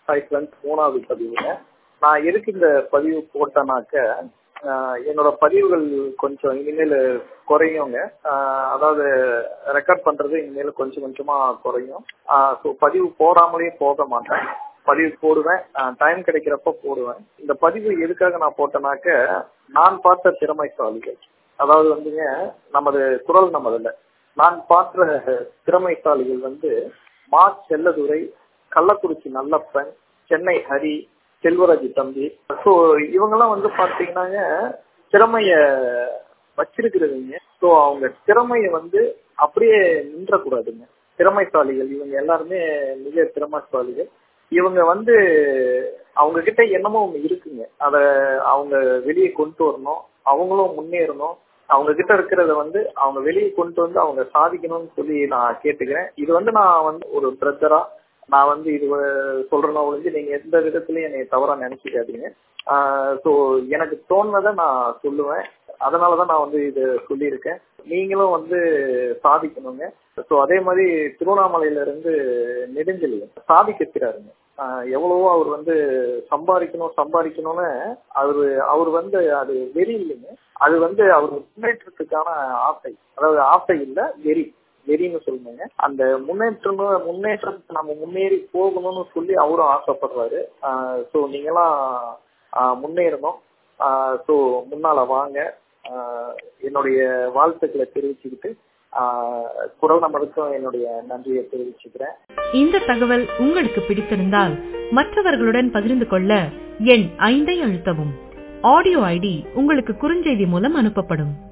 hi friends மூணாவது பதிவுங்க நான் எதுக்கு இந்த பதிவு போட்டேனாக்க ஆஹ் என்னோட பதிவுகள் கொஞ்சம் இனிமேல் குறையுங்க ஆஹ் அதாவது ரெக்கார்ட் பண்றது இனிமேல் கொஞ்சம் கொஞ்சமா குறையும் ஸோ பதிவு போடாமலே போக மாட்டேன் பதிவு போடுவேன் டைம் கிடைக்கிறப்ப போடுவேன் இந்த பதிவு எதுக்காக நான் போட்டேனாக்க நான் பார்த்த திறமைசாலிகள் அதாவது வந்துங்க நமது குரல் நமதுல நான் பார்த்த திறமைசாலிகள் வந்து மா செல்லதுரை கள்ளக்குறிச்சி நல்லப்பன் சென்னை ஹரி செல்வராஜ் தம்பி ஸோ இவங்கெல்லாம் வந்து பார்த்தீங்கன்னாங்க திறமைய வச்சிருக்கிறதுங்க ஸோ அவங்க திறமைய வந்து அப்படியே நின்றக்கூடாதுங்க திறமைசாலிகள் இவங்க எல்லாருமே மிக திறமைசாலிகள் இவங்க வந்து அவங்க கிட்ட என்னமோ ஒன்று இருக்குங்க அத அவங்க வெளியே கொண்டு வரணும் அவங்களும் முன்னேறணும் அவங்க கிட்ட இருக்கிறத வந்து அவங்க வெளியே கொண்டு வந்து அவங்க சாதிக்கணும்னு சொல்லி நான் கேட்டுக்கிறேன் இது வந்து நான் வந்து ஒரு பிரதரா நான் வந்து இது சொல்றேன்னா ஒழிஞ்சு நீங்க எந்த விதத்துலயும் என்னை தவறா நினைச்சுக்காதீங்க ஸோ எனக்கு தோணுனதை நான் சொல்லுவேன் அதனாலதான் நான் வந்து இது சொல்லியிருக்கேன் நீங்களும் வந்து சாதிக்கணுங்க ஸோ அதே மாதிரி திருவண்ணாமலையில இருந்து நெடுஞ்செழியன் சாதிக்கிறாருங்க எவ்வளவோ அவர் வந்து சம்பாதிக்கணும் சம்பாதிக்கணும்னு அவரு அவர் வந்து அது வெறி இல்லைங்க அது வந்து அவர் முன்னேற்றத்துக்கான ஆசை அதாவது ஆசை இல்லை வெறி வெறின்னு சொல்லுங்க அந்த முன்னேற்றம் முன்னேற்றத்துக்கு நம்ம முன்னேறி போகணும்னு சொல்லி அவரும் ஆசைப்படுறாரு ஸோ நீங்களாம் முன்னேறணும் ஸோ முன்னால வாங்க என்னுடைய வாழ்த்துக்களை தெரிவிச்சுக்கிட்டு குரல் நம்பருக்கும் என்னுடைய நன்றியை தெரிவிச்சுக்கிறேன் இந்த தகவல் உங்களுக்கு பிடித்திருந்தால் மற்றவர்களுடன் பகிர்ந்து கொள்ள எண் ஐந்தை அழுத்தவும் ஆடியோ ஐடி உங்களுக்கு குறுஞ்செய்தி மூலம் அனுப்பப்படும்